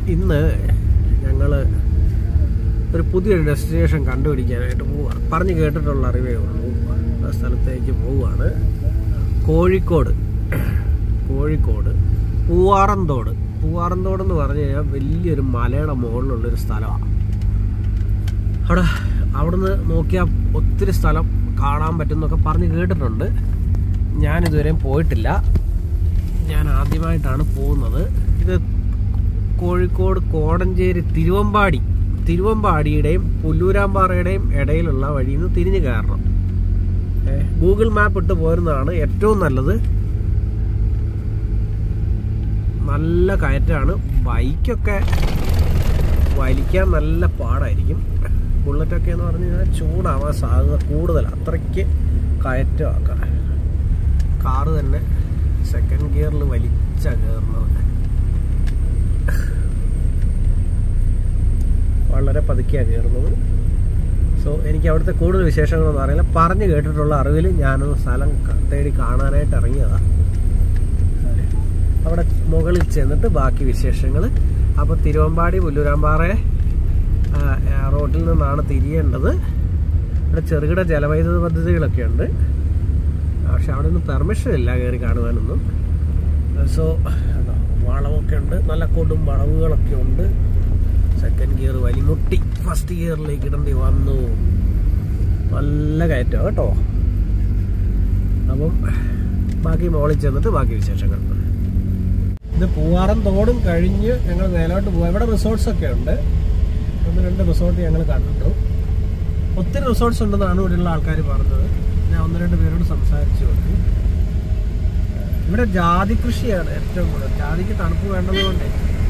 ഇന്ന് ഞങ്ങൾ ഒരു പുതിയൊരു ഡെസ്റ്റിനേഷൻ കണ്ടുപിടിക്കാനായിട്ട് പോവുക പറഞ്ഞു കേട്ടിട്ടുള്ള അറിവേ ഉള്ളൂ ആ സ്ഥലത്തേക്ക് പോവുകയാണ് കോഴിക്കോട് കോഴിക്കോട് പൂവാറന്തോട് പൂവാറന്തോട് എന്ന് പറഞ്ഞു കഴിഞ്ഞാൽ വലിയൊരു മലയുടെ മുകളിലുള്ളൊരു സ്ഥലമാണ് അവിടെ അവിടുന്ന് നോക്കിയാൽ ഒത്തിരി സ്ഥലം കാണാൻ പറ്റുന്നൊക്കെ പറഞ്ഞ് കേട്ടിട്ടുണ്ട് ഞാനിതുവരെയും പോയിട്ടില്ല ഞാൻ ആദ്യമായിട്ടാണ് പോകുന്നത് ഇത് കോഴിക്കോട് കോടഞ്ചേരി തിരുവമ്പാടി തിരുവമ്പാടിയുടെയും പുല്ലൂരാമ്പാറയുടെയും ഇടയിലുള്ള വഴിയിൽ നിന്ന് തിരിഞ്ഞു കയറണം ഏ, ഗൂഗിൾ മാപ്പ് ഇട്ട് പോരുന്നതാണ് ഏറ്റവും നല്ലത് നല്ല കയറ്റാണ് ബൈക്കൊക്കെ വലിക്കാൻ നല്ല പാടായിരിക്കും ബുള്ളറ്റൊക്കെ എന്ന് പറഞ്ഞു കഴിഞ്ഞാൽ ചൂടാവാൻ സാധ്യത കൂടുതലാണ് അത്രയ്ക്ക് കയറ്റമാക്കാം കാറ് തന്നെ സെക്കൻഡ് ഗിയറിൽ വലിച്ച കയറുന്നത് വളരെ പതുക്കിയാണ് കയറുന്നത് സോ എനിക്ക് അവിടുത്തെ കൂടുതൽ വിശേഷങ്ങളൊന്നും അറിയില്ല പറഞ്ഞു കേട്ടിട്ടുള്ള അറിവിൽ ഞാനൊന്ന് സ്ഥലം ക- തേടി കാണാനായിട്ട് ഇറങ്ങിയതാണ് അവിടെ മുകളിൽ ചെന്നിട്ട് ബാക്കി വിശേഷങ്ങൾ അപ്പോൾ തിരുവമ്പാടി പുല്ലൂരാമ്പാറ ആ, ആ, റോഡിൽ നിന്നാണ് തിരിയേണ്ടത് ഇവിടെ ചെറുകിട ജലവൈദ്യുത പദ്ധതികളൊക്കെ ഉണ്ട് പക്ഷെ അവിടെ ഒന്നും പെർമിഷൻ ഇല്ല കയറി കാണുവാനൊന്നും സോ വളവൊക്കെ ഉണ്ട് നല്ല കൊടും വളവുകളൊക്കെ ഉണ്ട് സെക്കൻഡ് ഗിയർ വലിമുട്ടി ഫസ്റ്റ് ഗിയറിലേക്ക് ഇടേണ്ടി വന്നു നല്ല കയറ്റം കേട്ടോ അപ്പം ബാക്കി മോളിൽ ചെന്നിട്ട് ബാക്കി വിശേഷങ്ങൾ ഇത് പൂവാറം തോടും കഴിഞ്ഞ് ഞങ്ങൾ മേലോട്ട് പോകാം ഇവിടെ റിസോർട്ട്സ് ഒക്കെ ഉണ്ട് ഒന്ന് രണ്ട് റിസോർട്ട് ഞങ്ങൾ കണ്ടു ഒത്തിരി റിസോർട്ട്സ് ഉണ്ടെന്നാണ് ഇവിടെയുള്ള ആൾക്കാർ പറഞ്ഞത് ഞാൻ ഒന്ന് രണ്ട് പേരോട് സംസാരിച്ചു നോക്കി ഇവിടെ ജാതി കൃഷിയാണ് ഏറ്റവും കൂടുതൽ ജാതിക്ക് തണുപ്പ് വേണ്ടതുകൊണ്ടേ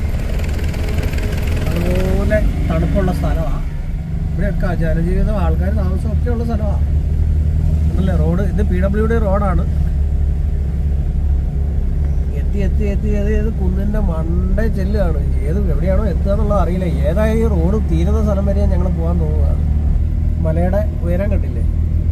അതുപോലെ തണുപ്പുള്ള സ്ഥലമാണ് ഇവിടെയൊക്കെ ജനജീവിതം ആൾക്കാർ താമസം ഒക്കെ ഉള്ള സ്ഥലമാണ് ഉണ്ടല്ലേ റോഡ് ഇത് പി ഡബ്ല്യു ഡി റോഡാണ് എത്തി എത്തി എത്തി എത്തി ഏത് കുന്നിന്റെ മണ്ടേ ചെല്ലുകയാണ് ഏത് എവിടെയാണോ എത്തുക എന്നുള്ളത് അറിയില്ല ഏതായാലും ഈ റോഡ് തീരുന്ന സ്ഥലം വരെ ഞങ്ങൾ പോകാൻ തോന്നുകയാണ് മലയുടെ ഉയരം കണ്ടില്ലേ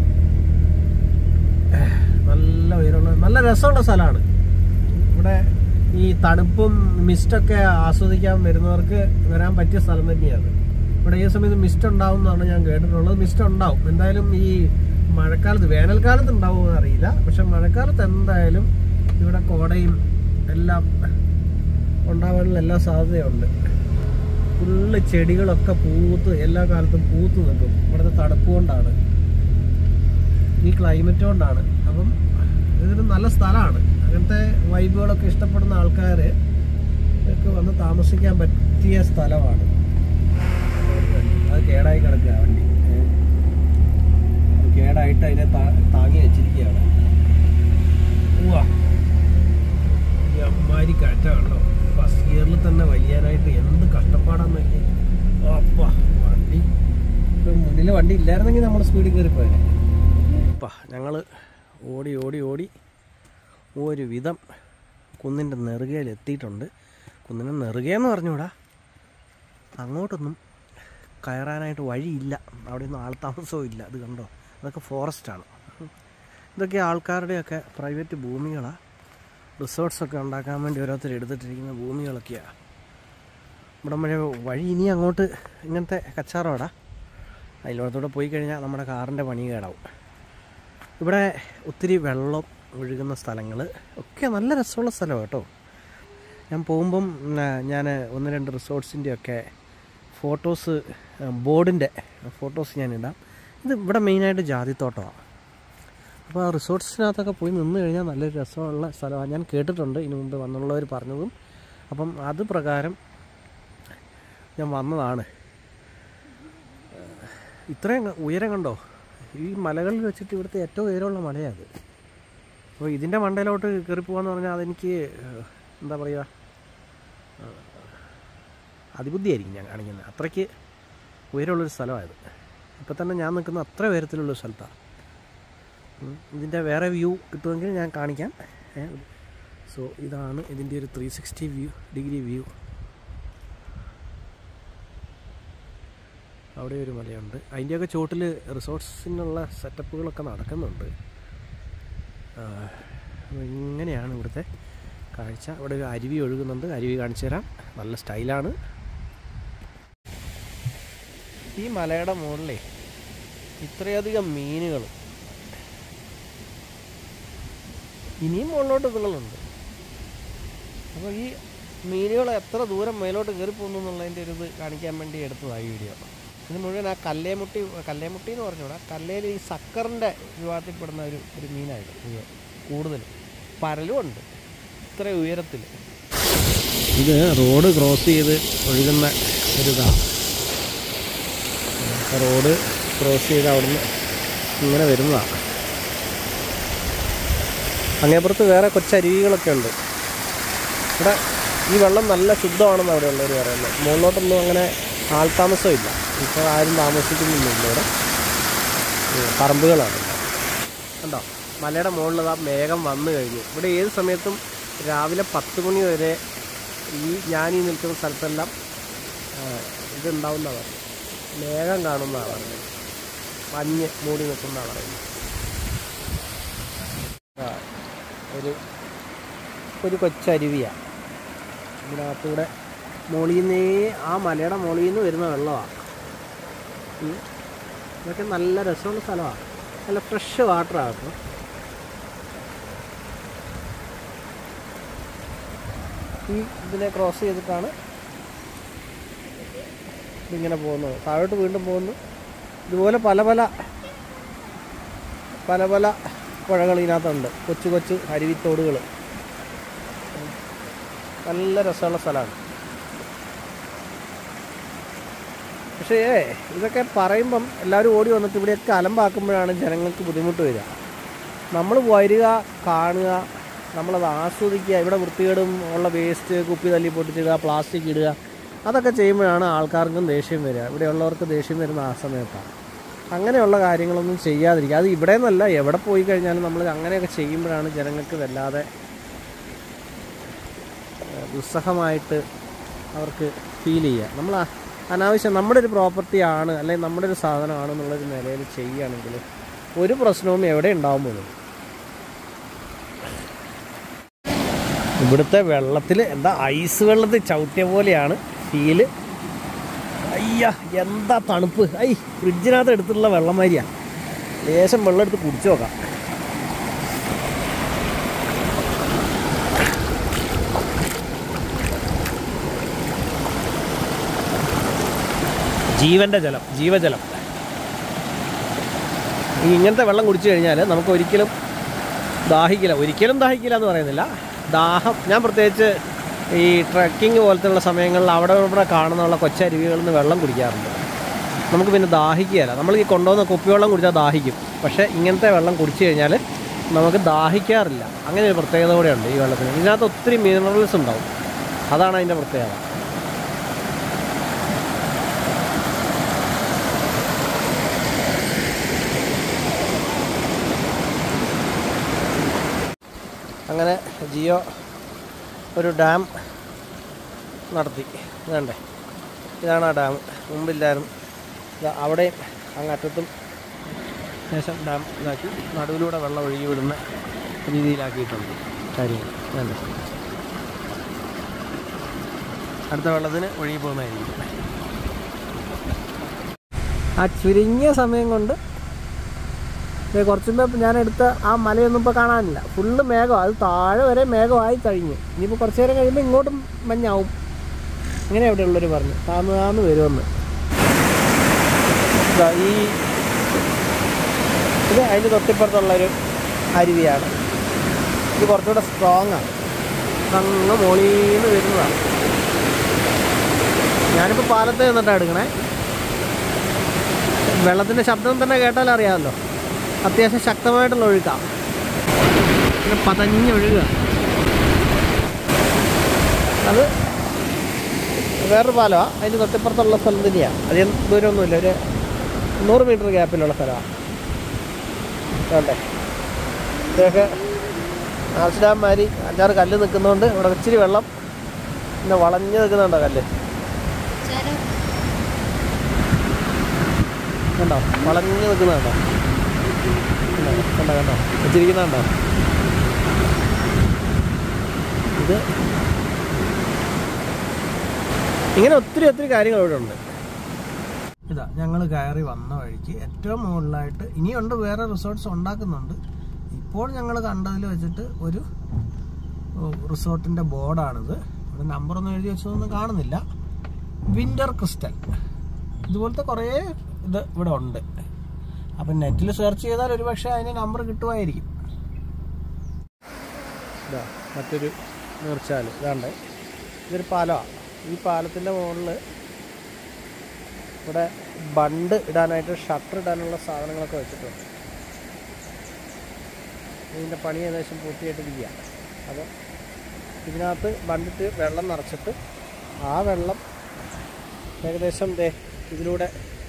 നല്ല ഉയരമുള്ള നല്ല രസമുള്ള സ്ഥലമാണ് ഇവിടെ ഈ തണുപ്പും മിസ്റ്റൊക്കെ ആസ്വദിക്കാൻ വരുന്നവർക്ക് വരാൻ പറ്റിയ സ്ഥലം തന്നെയാണ് ഇവിടെ ഈ സമയത്ത് മിസ്റ്റ് ഉണ്ടാവും എന്നാണ് ഞാൻ കേട്ടിട്ടുള്ളത് മിസ്റ്റ് ഉണ്ടാവും എന്തായാലും ഈ മഴക്കാലത്ത് വേനൽക്കാലത്ത് ഉണ്ടാവുമെന്ന് അറിയില്ല പക്ഷെ മഴക്കാലത്ത് എന്തായാലും ഇവിടെ കോടയും എല്ലാം ഉണ്ടാവാനുള്ള എല്ലാ സാധ്യതയുണ്ട് ഫുള്ള് ചെടികളൊക്കെ പൂത്ത് എല്ലാ കാലത്തും പൂത്ത് നിൽക്കും ഇവിടുത്തെ തണുപ്പ് കൊണ്ടാണ് ഈ ക്ലൈമറ്റ് കൊണ്ടാണ് അപ്പം ഇതൊരു നല്ല സ്ഥലമാണ് അങ്ങനത്തെ വൈബുകളൊക്കെ ഇഷ്ടപ്പെടുന്ന ആൾക്കാർ ഒക്കെ വന്ന് താമസിക്കാൻ പറ്റിയ സ്ഥലമാണ് അത് കേടായി കിടക്കുക വണ്ടി ഏ. അത് കേടായിട്ട് അതിനെ താ- താങ്ങി വെച്ചിരിക്കുകയാണ് ഉവ്വ. ഈ അമ്മാരി കാറ്റാണല്ലോ ഫസ്റ്റ് ഗിയറിൽ തന്നെ വലിയാനായിട്ട് എന്ത് കഷ്ടപ്പാടാന്ന് നോക്കി അപ്പ വണ്ടി മുന്നിൽ വണ്ടി ഇല്ലായിരുന്നെങ്കിൽ നമ്മൾ സ്പീഡിൽ കയറി പോയത് ഞങ്ങൾ ഓടി ഓടി ഓടി ഒരു വിധം കുന്നിൻ്റെ നെറുകയിൽ എത്തിയിട്ടുണ്ട് കുന്നിൻ്റെ നെറുകയെന്ന് പറഞ്ഞൂടാ അങ്ങോട്ടൊന്നും കയറാനായിട്ട് വഴിയില്ല അവിടെയൊന്നും ആൾ താമസവും ഇല്ല അത് കണ്ടോ അതൊക്കെ ഫോറസ്റ്റാണ് ഇതൊക്കെ ആൾക്കാരുടെയൊക്കെ പ്രൈവറ്റ് ഭൂമികളാണ് റിസോർട്ട്സൊക്കെ ഉണ്ടാക്കാൻ വേണ്ടി ഓരോരുത്തർ എടുത്തിട്ടിരിക്കുന്ന ഭൂമികളൊക്കെയാണ് ഇവിടെ മഴ വഴി ഇനി അങ്ങോട്ട് ഇങ്ങനത്തെ കച്ചാറോടാ അതിലോടത്തൂടെ പോയി കഴിഞ്ഞാൽ നമ്മുടെ കാറിൻ്റെ പണി കേടാവും ഇവിടെ ഒത്തിരി വെള്ളം ഒഴുകുന്ന സ്ഥലങ്ങൾ ഒക്കെ നല്ല രസമുള്ള സ്ഥലമാണ് കേട്ടോ ഞാൻ പോകുമ്പം ഞാൻ ഒന്ന് രണ്ട് റിസോർട്ട്സിൻ്റെ ഒക്കെ ഫോട്ടോസ് ബോർഡിൻ്റെ ഫോട്ടോസ് ഞാൻ ഇടാം ഇത് ഇവിടെ മെയിനായിട്ട് ജാതിത്തോട്ടമാണ് അപ്പോൾ ആ റിസോർട്ട്സിനകത്തൊക്കെ പോയി നിന്ന് കഴിഞ്ഞാൽ നല്ലൊരു രസമുള്ള സ്ഥലമാണ് ഞാൻ കേട്ടിട്ടുണ്ട് ഇതിനു മുമ്പ് വന്നുള്ളവർ പറഞ്ഞതും അപ്പം അത് പ്രകാരം ഞാൻ വന്നതാണ് ഇത്രയും ഉയരം കണ്ടോ ഈ മലകളിൽ വെച്ചിട്ട് ഇവിടുത്തെ ഏറ്റവും ഉയരമുള്ള മലയാണ് അത് അപ്പോൾ ഇതിൻ്റെ മണ്ടയിലോട്ട് കയറി പോകാന്ന് പറഞ്ഞാൽ അതെനിക്ക് ഏഹ്, എന്താ പറയുക ഏഹ്, അതിബുദ്ധിയായിരിക്കും ഞാൻ കാണിക്കുന്നത് അത്രയ്ക്ക് ഉയരമുള്ളൊരു സ്ഥലമായത് ഇപ്പം തന്നെ ഞാൻ നിൽക്കുന്ന അത്ര ഉയരത്തിലുള്ളൊരു സ്ഥലത്താണ് ഉം. ഇതിൻ്റെ വേറെ വ്യൂ കിട്ടുമെങ്കിൽ ഞാൻ കാണിക്കാം സോ ഇതാണ് ഇതിൻ്റെ ഒരു three sixty view degree view അവിടെ ഒരു മലയുണ്ട് അതിൻ്റെയൊക്കെ ചോട്ടിൽ റിസോർട്ട്സിനുള്ള സെറ്റപ്പുകളൊക്കെ നടക്കുന്നുണ്ട് ആ, അപ്പോൾ ഇങ്ങനെയാണ് ഇവിടുത്തെ കാഴ്ച ഇവിടെ ഒരു അരുവി ഒഴുകുന്നുണ്ട് അരുവി കാണിച്ചു തരാം നല്ല സ്റ്റൈലാണ് ഈ മലയുടെ മുകളിലേ ഇത്രയധികം മീനുകൾ ഇനിയും മുകളിലോട്ട് ഇതുകളുണ്ട് അപ്പോൾ ഈ മീനുകൾ എത്ര ദൂരം മേലോട്ട് കയറി പോകുന്നു എന്നുള്ളതിൻ്റെ ഒരു ഇത് കാണിക്കാൻ വേണ്ടി എടുത്തതാണ് ഈ വീഡിയോ ഇത് മുഴുവൻ ആ കല്ലേമുട്ടി കല്ലേമുട്ടി എന്ന് പറഞ്ഞൂടാ കല്ലേൽ ഈ സക്കറിൻ്റെ വിഭാഗത്തിൽപ്പെടുന്ന ഒരു ഒരു മീനായിട്ട് മുഴുവൻ കൂടുതൽ പരലും ഉണ്ട് ഇത്ര ഉയരത്തിൽ ഇത് റോഡ് ക്രോസ് ചെയ്ത് ഒഴുകുന്ന ഒരിതാണ് റോഡ് ക്രോസ് ചെയ്ത് അവിടുന്ന് ഇങ്ങനെ വരുന്നതാണ് അങ്ങേപ്പുറത്ത് വേറെ കൊച്ചരുവികളൊക്കെ ഉണ്ട് ഇവിടെ ഈ വെള്ളം നല്ല ശുദ്ധമാണെന്ന് അവിടെ ഉള്ളവർ പറയുന്നത് മുകളിലോട്ടൊന്നും അങ്ങനെ ആൾതാമസം ഇല്ല ഇപ്പോൾ ആരും താമസിക്കുന്നില്ല ഇവിടെ ഉം, പറമ്പുകളാണ് കണ്ടോ മലയുടെ മുകളിൽ ആ മേഘം വന്നു കഴിഞ്ഞു ഇവിടെ ഏത് സമയത്തും രാവിലെ പത്ത് മണി വരെ ഈ ഞാൻ ഈ നിൽക്കുന്ന സ്ഥലത്തെല്ലാം ആ, ഇതുണ്ടാവുന്നതാണ് പറയുന്നത് മേഘം കാണുന്നതാണ് പറയുന്നത് മഞ്ഞ് മൂടി നിൽക്കുന്നതാണ് പറയുന്നത് ആ, ഒരു ഒരു കൊച്ചരുവിയാണ് ഇതിനകത്തൂടെ മുകളിൽ നിന്നേ ആ മലയുടെ മുകളിൽ നിന്ന് വരുന്ന വെള്ളമാണ് ഇതൊക്കെ നല്ല രസമുള്ള സ്ഥലമാണ് നല്ല ഫ്രഷ് വാട്ടറാണ് കേട്ടോ ഈ ഇതിനെ ക്രോസ് ചെയ്തിട്ടാണ് ഇതിങ്ങനെ പോകുന്നത് താഴോട്ട് വീണ്ടും പോകുന്നു ഇതുപോലെ പല പല പല പല പുഴകൾ ഇതിനകത്തുണ്ട് കൊച്ചു കൊച്ചു അരുവിത്തോടുകൾ നല്ല രസമുള്ള സ്ഥലമാണ് പക്ഷേ ഇതൊക്കെ പറയുമ്പം എല്ലാവരും ഓടി വന്നിട്ട് ഇവിടെയൊക്കെ അലമ്പാക്കുമ്പോഴാണ് ജനങ്ങൾക്ക് ബുദ്ധിമുട്ട് വരിക നമ്മൾ വരിക കാണുക നമ്മളത് ആസ്വദിക്കുക ഇവിടെ വൃത്തികേടും ഉള്ള വേസ്റ്റ് കുപ്പി തല്ലി പൊട്ടിച്ചിടുക പ്ലാസ്റ്റിക് ഇടുക അതൊക്കെ ചെയ്യുമ്പോഴാണ് ആൾക്കാർക്കും ദേഷ്യം വരിക ഇവിടെയുള്ളവർക്ക് ദേഷ്യം വരുന്ന ആ സമയത്താണ് അങ്ങനെയുള്ള കാര്യങ്ങളൊന്നും ചെയ്യാതിരിക്കുക അത് ഇവിടെ നിന്നല്ല എവിടെ പോയി കഴിഞ്ഞാലും നമ്മൾ അങ്ങനെയൊക്കെ ചെയ്യുമ്പോഴാണ് ജനങ്ങൾക്ക് വല്ലാതെ ഏഹ്, ദുസ്സഹമായിട്ട് അവർക്ക് ഫീൽ ചെയ്യുക നമ്മൾ അ- അനാവശ്യം നമ്മുടെ ഒരു പ്രോപ്പർട്ടി ആണ് അല്ലെങ്കിൽ നമ്മുടെ ഒരു സാധനമാണ് എന്നുള്ളൊരു നിലയിൽ ചെയ്യുകയാണെങ്കിൽ ഒരു പ്രശ്നവും എവിടെ ഉണ്ടാവും പോലും ഇവിടുത്തെ വെള്ളത്തിൽ എന്താ ഐസ് വെള്ളത്തിൽ ചവിട്ടിയ പോലെയാണ് ഫീല് അയ്യ എന്താ തണുപ്പ് ഐ ഫ്രിഡ്ജിനകത്ത് എടുത്തിട്ടുള്ള വെള്ളം മാതിരിയാ ലേശം വെള്ളം എടുത്ത് കുടിച്ചു നോക്കാം ജീവന്റെ ജലം ജീവജലം ഈ ഇങ്ങനത്തെ വെള്ളം കുടിച്ചു കഴിഞ്ഞാൽ നമുക്ക് ഒരിക്കലും ദാഹിക്കില്ല ഒരിക്കലും ദാഹിക്കില്ല എന്ന് പറയുന്നില്ല ദാഹം ഞാൻ പ്രത്യേകിച്ച് ഈ ട്രക്കിംഗ് പോലത്തെയുള്ള സമയങ്ങളിൽ അവിടെ ഇവിടെ കാണുന്നുള്ള കൊച്ചരുവികളിൽ നിന്ന് വെള്ളം കുടിക്കാറുണ്ട് നമുക്ക് പിന്നെ ദാഹിക്കുകയില്ല നമ്മൾ ഈ കൊണ്ടുവന്ന കുപ്പിവെള്ളം കുടിച്ചാൽ ദാഹിക്കും പക്ഷേ ഇങ്ങനത്തെ വെള്ളം കുടിച്ചു കഴിഞ്ഞാൽ നമുക്ക് ദാഹിക്കാറില്ല അങ്ങനെ ഒരു പ്രത്യേകത കൂടെ ഉണ്ട് ഈ വെള്ളത്തിന് ഇതിനകത്ത് ഒത്തിരി മിനറൽസ് ഉണ്ടാവും അതാണ് അതിൻ്റെ പ്രത്യേകത അങ്ങനെ ജിയോ ഒരു ഡാം നടത്തി വേണ്ടേ ഇതാണ് ആ ഡാം മുമ്പില്ലായിരുന്നു ഇതാ അവിടെയും അങ്ങറ്റത്തും ശേഷം ഡാം ഇതാക്കി നടുവിലൂടെ വെള്ളം ഒഴുകി വിടുന്ന രീതിയിലാക്കിയിട്ടുണ്ട് കാര്യങ്ങൾ വേണ്ടേ അടുത്ത വെള്ളത്തിന് ഒഴുകി പോകുന്നതായിരിക്കും ആ ചുരുങ്ങിയ സമയം കൊണ്ട് ദേ കുറച്ച് മുമ്പ് ഞാൻ എടുത്ത ആ മലയൊന്നും ഇപ്പോൾ കാണാനില്ല ഫുള്ള് മേഘം അത് താഴെ വരെ മേഘമായി കഴിഞ്ഞു ഇനിയിപ്പോൾ കുറച്ച് നേരം കഴിയുമ്പോൾ ഇങ്ങോട്ടും മഞ്ഞാവും അങ്ങനെ അവിടെ ഉള്ളവർ പറഞ്ഞു താന്ന് താന്ന് വരുമെന്ന് ദാ ഈ ഇത് അതിൻ്റെ തൊട്ടിപ്പുറത്തുള്ളൊരു അരുവിയാണ് ഇത് കുറച്ചുകൂടെ സ്ട്രോങ് ആണ് അങ്ങ് മോളീന്ന് വരുന്നതാണ് ഞാനിപ്പോൾ പാലത്ത് നിന്നിട്ടാണ് എടുക്കണേ വെള്ളത്തിൻ്റെ ശബ്ദം തന്നെ കേട്ടാൽ അറിയാമല്ലോ അത്യാവശ്യം ശക്തമായിട്ടുള്ള ഒഴുക്കാണ് പിന്നെ പതഞ്ഞ് ഒഴുകുക അത് വേറൊരു പാലമാണ് അതിന് തൊട്ടിപ്പുറത്തുള്ള സ്ഥലം തന്നെയാണ് അധികം ദൂരമൊന്നുമില്ല ഒരു നൂറ് മീറ്റർ ഗ്യാപ്പിലുള്ള സ്ഥലമാണ് വേണ്ടേ ഇതൊക്കെ ആംസ്റ്റർഡാംമാരി അഞ്ചാറ് കല്ല് നിൽക്കുന്നതുകൊണ്ട് ഇവിടെ ഇച്ചിരി വെള്ളം പിന്നെ വളഞ്ഞ് നിൽക്കുന്നുണ്ടോ കല്ല് കണ്ടോ വളഞ്ഞ് നിൽക്കുന്നുണ്ടോ കണ്ടോ കണ്ടോ കണ്ടോ വെച്ചിരിക്കുന്നുണ്ടോ ഇത് ഇങ്ങനെ ഒത്തിരി ഒത്തിരി കാര്യങ്ങൾ ഇവിടെ ഉണ്ട് ഇതാ ഞങ്ങൾ കയറി വന്ന വഴിക്ക് ഏറ്റവും മുകളിലായിട്ട് ഇനിയുണ്ട് വേറെ റിസോർട്ട്സ് ഉണ്ടാക്കുന്നുണ്ട് ഇപ്പോൾ ഞങ്ങൾ കണ്ടതിൽ വെച്ചിട്ട് ഒരു റിസോർട്ടിന്റെ ബോർഡാണിത് ഇവിടെ നമ്പറൊന്നും എഴുതി വെച്ചതൊന്നും കാണുന്നില്ല വിന്റർ ക്രിസ്റ്റൽ ഇതുപോലത്തെ കുറേ ഇത് ഇവിടെ ഉണ്ട് അപ്പം നെറ്റിൽ സെർച്ച് ചെയ്താൽ ഒരുപക്ഷെ അതിന് നമ്പർ കിട്ടുമായിരിക്കും ഇതാ മറ്റൊരു നീർച്ചാല് ഇതാണ്ട് ഇതൊരു പാലമാണ് ഈ പാലത്തിൻ്റെ മുകളിൽ ഇവിടെ ബണ്ട് ഇടാനായിട്ട് ഷട്ടർ ഇടാനുള്ള സാധനങ്ങളൊക്കെ വെച്ചിട്ടുണ്ട് ഇതിൻ്റെ പണി ഏകദേശം പൂർത്തിയായിട്ടിരിക്കുക അത് ഇതിനകത്ത് ബണ്ടിട്ട് വെള്ളം നിറച്ചിട്ട് ആ വെള്ളം ഏകദേശം ദേ ഇതിലൂടെ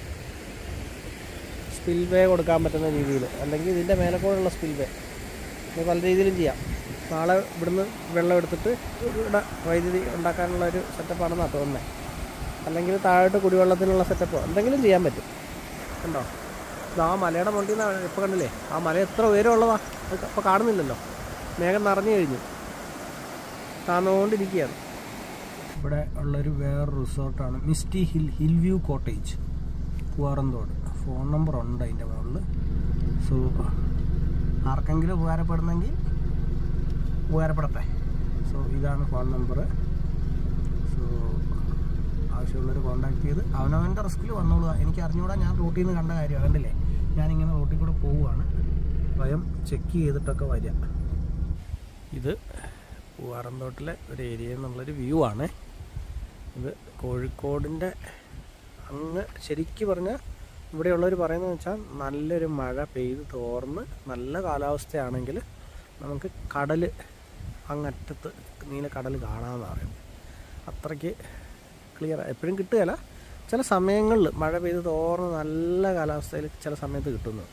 സ്പിൽ വേ കൊടുക്കാൻ പറ്റുന്ന രീതിയിൽ അല്ലെങ്കിൽ ഇതിൻ്റെ മേലക്കൂടുള്ള സ്പിൽ വേ ഇത് പല രീതിയിലും ചെയ്യാം നാളെ ഇവിടുന്ന് വെള്ളം എടുത്തിട്ട് ഇവിടെ വൈദ്യുതി ഉണ്ടാക്കാനുള്ള ഒരു സെറ്റപ്പാണെന്നാണ് തോന്നുന്നത് അല്ലെങ്കിൽ താഴോട്ട് കുടിവെള്ളത്തിനുള്ള സെറ്റപ്പോ എന്തെങ്കിലും ചെയ്യാൻ പറ്റും കണ്ടോ ഇത് ആ മലയുടെ മുണ്ടിൽ നിന്ന് ഇപ്പോൾ കണ്ടില്ലേ ആ മല എത്ര ഉയരമുള്ളതാ അത് ഇപ്പോൾ കാണുന്നില്ലല്ലോ മേഘം നിറഞ്ഞു കഴിഞ്ഞു താന്നുകൊണ്ടിരിക്കുകയാണ് ഇവിടെ ഉള്ളൊരു വേറെ റിസോർട്ടാണ് misty hill hill view cottage Poovaranthode phone number ഉണ്ട് അതിൻ്റെ മുകളിൽ സോ ആർക്കെങ്കിലും ഉപകാരപ്പെടുന്നെങ്കിൽ ഉപകാരപ്പെടട്ടെ സോ ഇതാണ് ഫോൺ നമ്പർ സോ ആവശ്യമുള്ളവർ കോൺടാക്ട് ചെയ്ത് അവനവൻ്റെ റിസ്കിൽ വന്നോളുക എനിക്ക് അറിഞ്ഞുകൂടാ ഞാൻ റൂട്ടിൽ നിന്ന് കണ്ട കാര്യമാണ് കണ്ടില്ലേ ഞാനിങ്ങനെ റൂട്ടിൽ കൂടെ പോവുകയാണ് സ്വയം ചെക്ക് ചെയ്തിട്ടൊക്കെ വരിക ഇത് പൂവാറന്തോട്ടിലെ ഒരു ഏരിയ എന്നുള്ളൊരു വ്യൂ ആണ് ഇത് കോഴിക്കോടിൻ്റെ അങ്ങ് ശരിക്ക് പറഞ്ഞാൽ ഇവിടെയുള്ളവർ പറയുന്നത് വെച്ചാൽ നല്ലൊരു മഴ പെയ്ത് തോർന്ന് നല്ല കാലാവസ്ഥയാണെങ്കിൽ നമുക്ക് കടൽ അങ്ങറ്റത്ത് നീല കടൽ കാണാമെന്ന് പറയുന്നത് അത്രയ്ക്ക് ക്ലിയർ എപ്പോഴും കിട്ടുകയില്ല ചില സമയങ്ങളിൽ മഴ പെയ്ത് തോർന്ന് നല്ല കാലാവസ്ഥയിൽ ചില സമയത്ത് കിട്ടുന്നു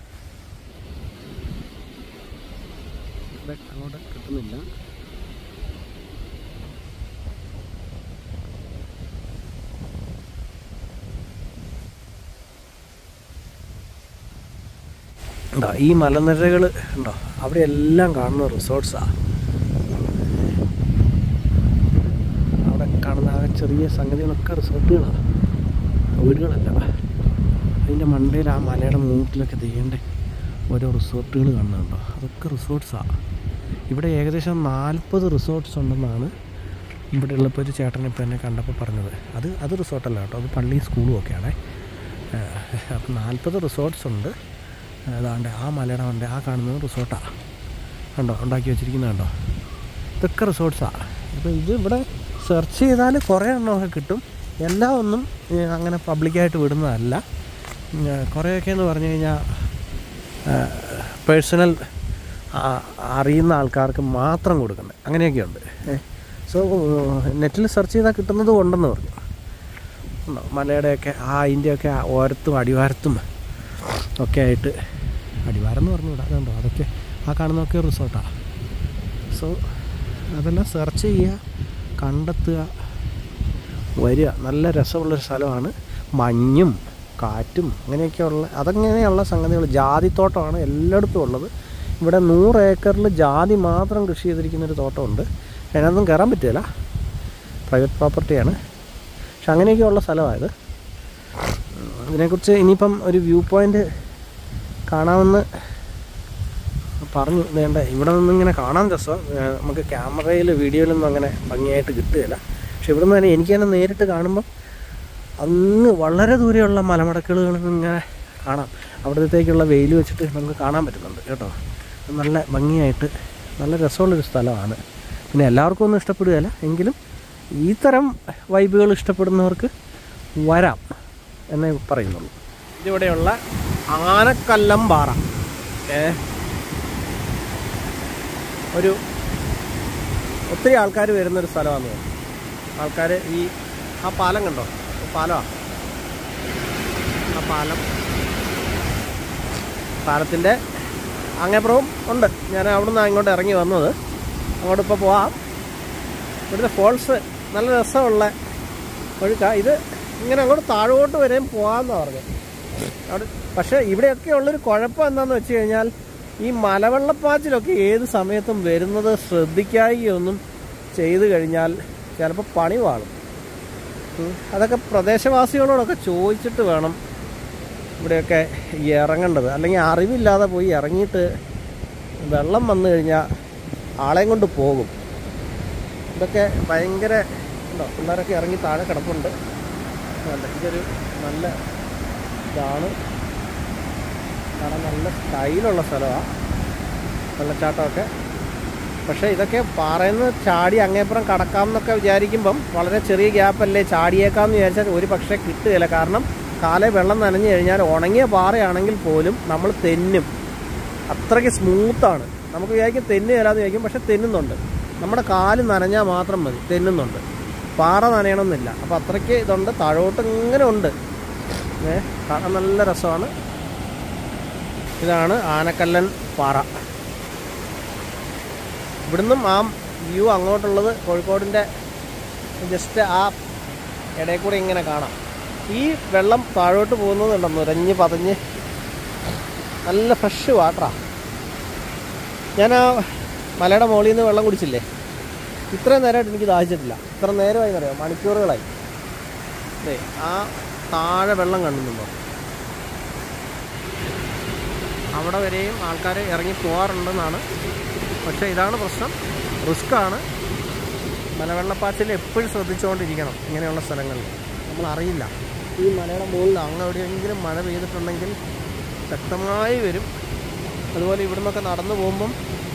ഇവിടെ അങ്ങോട്ട് കിട്ടുന്നില്ല ഉണ്ടോ ഈ മലനിരകൾ ഉണ്ടോ അവിടെ എല്ലാം കാണുന്ന റിസോർട്ട്സാണ് അവിടെ കാണുന്ന ആ ചെറിയ സംഗതികളൊക്കെ റിസോർട്ടുകളാണ് വീടുകളല്ല അതിൻ്റെ മണ്ടയിൽ ആ മലയുടെ മൂട്ടിലൊക്കെ തീയേണ്ട ഓരോ റിസോർട്ടുകൾ കാണുന്നുണ്ടോ അതൊക്കെ റിസോർട്ട്സാണ് ഇവിടെ ഏകദേശം നാൽപ്പത് റിസോർട്ട്സ് ഉണ്ടെന്നാണ് ഇവിടെ ഉള്ളപ്പോൾ ഒരു ചേട്ടൻ ഇപ്പോൾ എന്നെ കണ്ടപ്പോൾ പറഞ്ഞത് അത് അത് റിസോർട്ടല്ല കേട്ടോ അത് പള്ളി സ്കൂളും ഒക്കെയാണേ അപ്പം നാൽപ്പത് റിസോർട്ട്സ് ഉണ്ട് അതാണ്ട് ആ മലയുടെ മണ്ട ആ കാണുന്നത് റിസോർട്ടാണ് കണ്ടോ ഉണ്ടാക്കി വെച്ചിരിക്കുന്നത് കണ്ടോ ഇതൊക്കെ റിസോർട്ട്സാണ് അപ്പോൾ ഇത് ഇവിടെ സെർച്ച് ചെയ്താൽ കുറേ എണ്ണമൊക്കെ കിട്ടും എല്ലാം ഒന്നും ഏഹ്, അങ്ങനെ പബ്ലിക്കായിട്ട് വിടുന്നതല്ല ഏഹ്, കുറേയൊക്കെ എന്ന് പറഞ്ഞു കഴിഞ്ഞാൽ പേഴ്സണൽ അറിയുന്ന ആൾക്കാർക്ക് മാത്രം കൊടുക്കുന്നത് അങ്ങനെയൊക്കെയുണ്ട് സോ നെറ്റിൽ സെർച്ച് ചെയ്താൽ കിട്ടുന്നത് ഉണ്ടെന്ന് പറഞ്ഞു ഉണ്ടോ മലയുടെയൊക്കെ ആ അതിൻ്റെയൊക്കെ ഓരത്തും അടിവാരത്തും ഒക്കെ ആയിട്ട് അടിവാരം എന്ന് പറഞ്ഞുകൂടാ അതുണ്ടോ അതൊക്കെ ആ കാണുന്നതൊക്കെ റിസോർട്ടാണ് സോ അതെല്ലാം സെർച്ച് ചെയ്യുക കണ്ടെത്തുക വരിക നല്ല രസമുള്ളൊരു സ്ഥലമാണ് മഞ്ഞും കാറ്റും അങ്ങനെയൊക്കെയുള്ള അതങ്ങനെയുള്ള സംഗതികൾ ജാതിത്തോട്ടമാണ് എല്ലായിടത്തും ഉള്ളത് ഇവിടെ നൂറ് ഏക്കറിൽ ജാതി മാത്രം കൃഷി ചെയ്തിരിക്കുന്നൊരു തോട്ടമുണ്ട് അതിനകത്തൊന്നും കയറാൻ പറ്റില്ല പ്രൈവറ്റ് പ്രോപ്പർട്ടിയാണ് പക്ഷെ അങ്ങനെയൊക്കെയുള്ള സ്ഥലമായത് ഇതിനെക്കുറിച്ച് ഇനിയിപ്പം ഒരു വ്യൂ പോയിൻ്റ് കാണാമെന്ന് പറഞ്ഞു വേണ്ട ഇവിടെ നിന്ന് ഇങ്ങനെ കാണാൻ രസം ഏഹ് നമുക്ക് ക്യാമറയിൽ വീഡിയോയിലൊന്നും അങ്ങനെ ഭംഗിയായിട്ട് കിട്ടുകയില്ല പക്ഷെ ഇവിടെ നിന്ന് തന്നെ എനിക്ക് തന്നെ നേരിട്ട് കാണുമ്പം അങ്ങ് വളരെ ദൂരെയുള്ള മലമടക്കുകളിൽ നിന്ന് ഇങ്ങനെ കാണാം അവിടത്തേക്കുള്ള വെയിൽ വെച്ചിട്ട് നമുക്ക് കാണാൻ പറ്റുന്നുണ്ട് കേട്ടോ അത് നല്ല ഭംഗിയായിട്ട് നല്ല രസമുള്ളൊരു സ്ഥലമാണ് പിന്നെ എല്ലാവർക്കും ഒന്നും ഇഷ്ടപ്പെടുകയില്ല എങ്കിലും ഈ തരം വൈബുകൾ ഇഷ്ടപ്പെടുന്നവർക്ക് വരാം എന്നേ പറയുന്നുള്ളൂ ഇതിവിടെയുള്ള ആനക്കല്ലം പാറ ഏ ഒരു ഒത്തിരി ആൾക്കാർ വരുന്നൊരു സ്ഥലമാണെന്ന് തോന്നുന്നു ആൾക്കാർ ഈ ആ പാലം കണ്ടോ പാലമാണ് ആ പാലം പാലത്തിൻ്റെ അങ്ങേപ്പുറവും ഉണ്ട് ഞാൻ അവിടുന്ന് അങ്ങോട്ട് ഇറങ്ങി വന്നത് അങ്ങോട്ട് ഇപ്പോൾ പോവാം ഇവിടുത്തെ ഫോൾസ് നല്ല രസമുള്ള ഒഴുക്കാ ഇത് ഇങ്ങനെ അങ്ങോട്ട് താഴോട്ട് വരെയും പോകാമെന്നാണ് പറഞ്ഞത് അവിടെ പക്ഷേ ഇവിടെയൊക്കെ ഉള്ളൊരു കുഴപ്പം എന്താണെന്ന് വെച്ച് കഴിഞ്ഞാൽ ഈ മലവെള്ളപ്പാച്ചിലൊക്കെ ഏത് സമയത്തും വരുന്നത് ശ്രദ്ധിക്കായികയൊന്നും ചെയ്തു കഴിഞ്ഞാൽ ചിലപ്പോൾ പണി വാളും ഉം. അതൊക്കെ പ്രദേശവാസികളോടൊക്കെ ചോദിച്ചിട്ട് വേണം ഇവിടെയൊക്കെ ഇറങ്ങേണ്ടത് അല്ലെങ്കിൽ അറിവില്ലാതെ പോയി ഇറങ്ങിയിട്ട് വെള്ളം വന്നു കഴിഞ്ഞാൽ ആളെയും കൊണ്ട് പോകും ഇതൊക്കെ ഭയങ്കര ഉണ്ടോ പിള്ളേരൊക്കെ ഇറങ്ങി താഴെ കിടപ്പുണ്ട് കണ്ടോ, ഇതൊരു നല്ല ഇതാണ് കാണാൻ നല്ല സ്റ്റൈലുള്ള സ്ഥലമാണ് വെള്ളച്ചാട്ടമൊക്കെ പക്ഷേ ഇതൊക്കെ പാറയിൽ ചാടി അങ്ങേപ്പുറം കടക്കാം എന്നൊക്കെ വിചാരിക്കുമ്പം വളരെ ചെറിയ ഗ്യാപ്പല്ലേ ചാടിയേക്കാമെന്ന് വിചാരിച്ചാൽ ഒരു പക്ഷേ കിട്ടുകയില്ല കാരണം കാലെ വെള്ളം നനഞ്ഞു കഴിഞ്ഞാൽ ഉണങ്ങിയ പാറയാണെങ്കിൽ പോലും നമ്മൾ തെന്നും അത്രയ്ക്ക് സ്മൂത്താണ് നമുക്ക് വിചാരിക്കും തെന്നുകയില്ലാന്ന് വിചാരിക്കും പക്ഷെ തെന്നുന്നുണ്ട് നമ്മുടെ കാല് നനഞ്ഞാൽ മാത്രം മതി തെന്നുന്നുണ്ട് പാറ നനയണമെന്നില്ല അപ്പോൾ അത്രയ്ക്ക് ഇതുണ്ട് താഴോട്ട് ഇങ്ങനെ ഉണ്ട് ഏ കാണാൻ നല്ല രസമാണ് ഇതാണ് ആനക്കല്ലൻ പാറ ഇവിടുന്നും ആ വ്യൂ അങ്ങോട്ടുള്ളത് കോഴിക്കോടിൻ്റെ ജസ്റ്റ് ആ ഇടയിൽ കൂടെ ഇങ്ങനെ കാണാം ഈ വെള്ളം താഴോട്ട് പോകുന്നത് നുരഞ്ഞ് പതഞ്ഞ് നല്ല ഫ്രഷ് വാട്ടറാ ഞാൻ ആ മലയുടെ മുകളിൽ നിന്ന് വെള്ളം കുടിച്ചില്ലേ ഇത്രയും നേരമായിട്ട് എനിക്ക് ദാഹിച്ചിട്ടില്ല ഇത്ര നേരമായി എന്നറിയാം മണിക്കൂറുകളായി ദേ ആ താഴെ വെള്ളം കണ്ടുന്നുണ്ടോ അവിടെ വരെയും ആൾക്കാർ ഇറങ്ങി പോകാറുണ്ടെന്നാണ് പക്ഷേ ഇതാണ് പ്രശ്നം റിസ്ക്കാണ് മലവെള്ളപ്പാച്ചിൽ എപ്പോഴും ശ്രദ്ധിച്ചുകൊണ്ടിരിക്കണം ഇങ്ങനെയുള്ള സ്ഥലങ്ങളിൽ നമ്മൾ അറിയില്ല ഈ മലയുടെ മുകളിൽ അങ്ങ് എവിടെയെങ്കിലും മഴ പെയ്തിട്ടുണ്ടെങ്കിൽ ശക്തമായി വരും അതുപോലെ ഇവിടെ നിന്നൊക്കെ നടന്നു പോകുമ്പം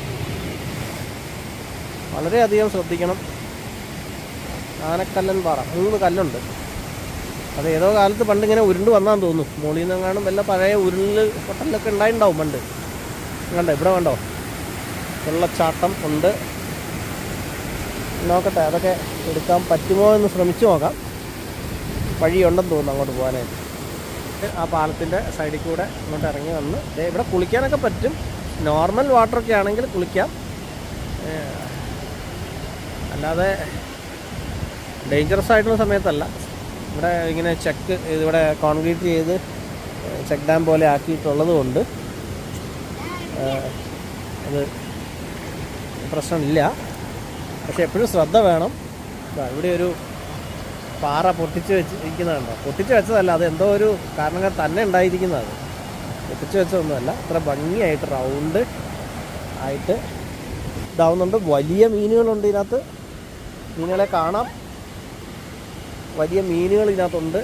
വളരെയധികം ശ്രദ്ധിക്കണം ആനക്കല്ലൻ പാറ മൂന്ന് കല്ലുണ്ട് അത് ഏതോ കാലത്ത് പണ്ട് ഇങ്ങനെ ഉരുണ്ട് വന്നാന്ന് തോന്നുന്നു മുകളിൽ നിന്നെങ്ങാനും വല്ല പഴയ ഉരുള് പൊട്ടലൊക്കെ ഉണ്ടായിട്ടുണ്ടാവും പണ്ട് കണ്ടോ ഇവിടെ കണ്ടോ വെള്ളച്ചാട്ടം ഉണ്ട് നോക്കട്ടെ അതൊക്കെ എടുക്കാൻ പറ്റുമോ എന്ന് ശ്രമിച്ചു നോക്കാം വഴിയുണ്ടെന്ന് തോന്നുന്നു അങ്ങോട്ട് പോകാനായിട്ട് ആ പാലത്തിൻ്റെ സൈഡിൽ കൂടെ ഇങ്ങോട്ട് ഇറങ്ങി വന്ന് ദേ ഇവിടെ കുളിക്കാനൊക്കെ പറ്റും നോർമൽ വാട്ടറൊക്കെ ആണെങ്കിൽ കുളിക്കാം ഏ, അല്ലാതെ ഡേഞ്ചറസ് ആയിട്ടുള്ള സമയത്തല്ല ഇവിടെ ഇങ്ങനെ ചെക്ക് ഇവിടെ കോൺക്രീറ്റ് ചെയ്ത് ചെക്ക് ഡാം പോലെ ആക്കിയിട്ടുള്ളത് കൊണ്ട് ഏ, അത് പ്രശ്നമില്ല പക്ഷെ എപ്പോഴും ശ്രദ്ധ വേണം ദാ ഇവിടെ ഒരു പാറ പൊട്ടിച്ച് വെച്ച് ഇരിക്കുന്നതുണ്ടോ പൊട്ടിച്ച് വെച്ചതല്ല അത് എന്തോ ഒരു കാരണങ്ങൾ തന്നെ ഉണ്ടായിരിക്കുന്നതാണ് പൊട്ടിച്ച് വെച്ചതൊന്നുമല്ല അത്ര ഭംഗിയായിട്ട് റൗണ്ട് ആയിട്ട് ഇതാവുന്നുണ്ട് വലിയ മീനുകളുണ്ട് ഇതിനകത്ത് മീനുകളെ കാണാം വലിയ മീനുകൾ ഇതിനകത്തുണ്ട്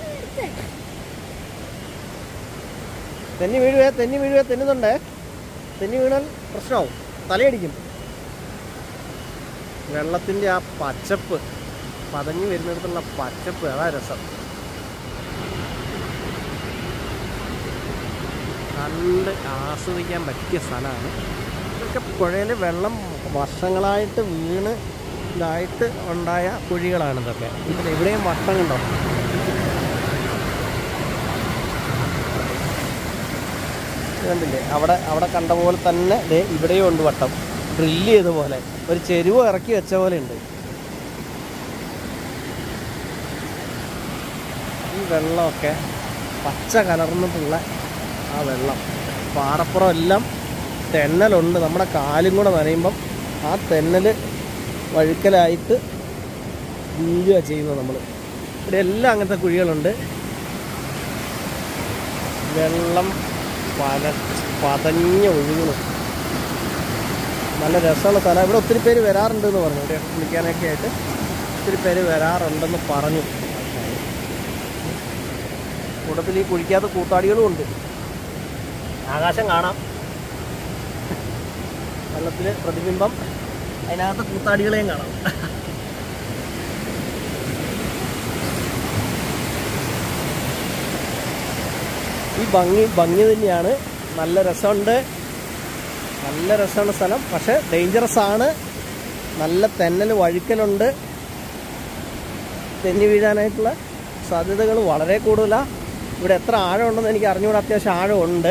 തെന്നി വീഴുവേ തെന്നി വീഴുവേ തെന്നുന്നുണ്ടേ തെന്നി വീണാൽ പ്രശ്നമാവും തലയടിക്കും വെള്ളത്തിൻ്റെ ആ പച്ചപ്പ് പതഞ്ഞു വരുന്നിടത്തുള്ള പച്ചപ്പ് അതാ രസം കണ്ട് ആസ്വദിക്കാൻ പറ്റിയ സ്ഥലമാണ് ഇതൊക്കെ പുഴയിൽ വെള്ളം വർഷങ്ങളായിട്ട് വീണ് ഇതായിട്ട് ഉണ്ടായ കുഴികളാണ് ഇതൊക്കെ ഇതിൽ എവിടെയും വട്ടം കണ്ടോ ഇത് കണ്ടില്ലേ അവിടെ അവിടെ കണ്ട പോലെ തന്നെ ദേ ഇവിടെയും ഉണ്ട് വട്ടം ഡ്രില്ല് ചെയ്ത പോലെ ഒരു ചെരുവ് ഇറക്കി വെച്ച പോലെ ഉണ്ട് ഈ വെള്ളമൊക്കെ പച്ച കലർന്നിട്ടുള്ള ആ വെള്ളം പാറപ്പുറം എല്ലാം തെന്നലുണ്ട് നമ്മുടെ കാലും കൂടെ നനയുമ്പം ആ തെന്നൽ വഴുക്കലായിട്ട് വീഴുക ചെയ്യുന്നത് നമ്മൾ ഇവിടെ എല്ലാം അങ്ങനത്തെ കുഴികളുണ്ട് വെള്ളം പല പതഞ്ഞ് ഒഴുകുന്നു നല്ല രസമുള്ള സ്ഥലം ഇവിടെ ഒത്തിരി പേര് വരാറുണ്ട് എന്ന് പറഞ്ഞു ഇവിടെ കുളിക്കാനൊക്കെ ആയിട്ട് ഒത്തിരി പേര് വരാറുണ്ടെന്ന് പറഞ്ഞു കൂട്ടത്തിൽ ഈ കുഴിക്കാത്ത കൂത്താടികളും ഉണ്ട് ആകാശം കാണാം വെള്ളത്തിൽ പ്രതിബിംബം അതിനകത്ത് കൂത്താടികളെയും കാണാം ഈ ഭംഗി ഭംഗി തന്നെയാണ് നല്ല രസമുണ്ട് നല്ല രസമുള്ള സ്ഥലം പക്ഷെ ഡേഞ്ചറസ് ആണ് നല്ല തെന്നൽ വഴുക്കലുണ്ട് തെന്നി വീഴാനായിട്ടുള്ള സാധ്യതകൾ വളരെ കൂടുതലാണ് ഇവിടെ എത്ര ആഴമുണ്ടെന്ന് എനിക്ക് അറിഞ്ഞുകൂടെ അത്യാവശ്യം ആഴമുണ്ട്